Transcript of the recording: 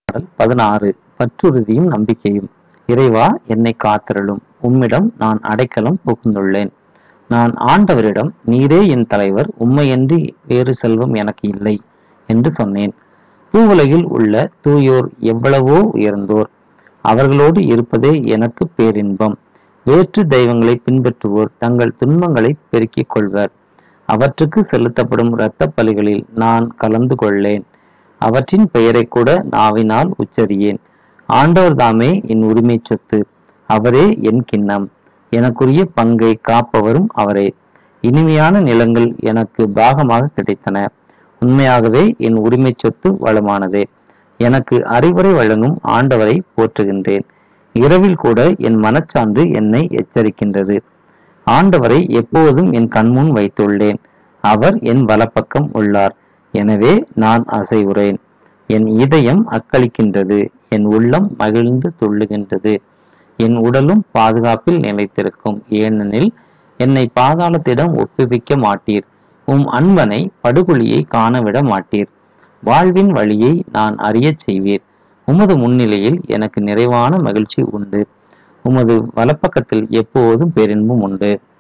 பாடல் பதினாறு பற்றுறுதியும் நம்பிக்கையும் இறைவா என்னை காத்திரளும் உம்மிடம் நான் அடைக்கலம் புகுந்துள்ளேன் நான் ஆண்டவரிடம் நீரே என் தலைவர் உம்மையன்றி வேறு செல்வம் எனக்கு இல்லை என்று சொன்னேன் பூவுலகில் உள்ள தூயோர் எவ்வளவோ உயர்ந்தோர் அவர்களோடு இருப்பதே எனக்கு பேரின்பம் வேற்று தெய்வங்களை பின்பற்றுவோர் தங்கள் துன்பங்களை பெருக்கிக் கொள்வர் அவற்றுக்கு செலுத்தப்படும் இரத்த பலிகளில் நான் கலந்து கொள்ளேன் அவற்றின் பெயரை கூட நாவினால் உச்சரியேன் ஆண்டவர் தாமே என் உரிமை சொத்து அவரே என் கிண்ணம் எனக்குரிய பங்கை காப்பவரும் அவரே இனிமையான நிலங்கள் எனக்கு பாகமாக கிடைத்தன உண்மையாகவே என் உரிமை சொத்து வளமானதே எனக்கு அறிவுரை வழங்கும் ஆண்டவரை போற்றுகின்றேன் இரவில் கூட என் மனச்சான்று என்னை எச்சரிக்கின்றது ஆண்டவரை எப்போதும் என் கண்முன் வைத்துள்ளேன் அவர் என் வலப்பக்கம் உள்ளார் எனவே நான் அசைவுறேன் என் இதயம் அக்களிக்கின்றது என் உள்ளம் மகிழ்ந்து துள்ளுகின்றது என் உடலும் பாதுகாப்பில் நிலைத்திருக்கும் ஏனெனில் என்னை பாதாளத்திடம் ஒப்புவிக்க மாட்டீர் உம் அன்பனை படுகொலியை காணவிட மாட்டீர் வாழ்வின் வழியை நான் அறியச் செய்வீர் உமது முன்னிலையில் எனக்கு நிறைவான மகிழ்ச்சி உண்டு உமது வலப்பக்கத்தில் எப்போதும் பேரின்பம் உண்டு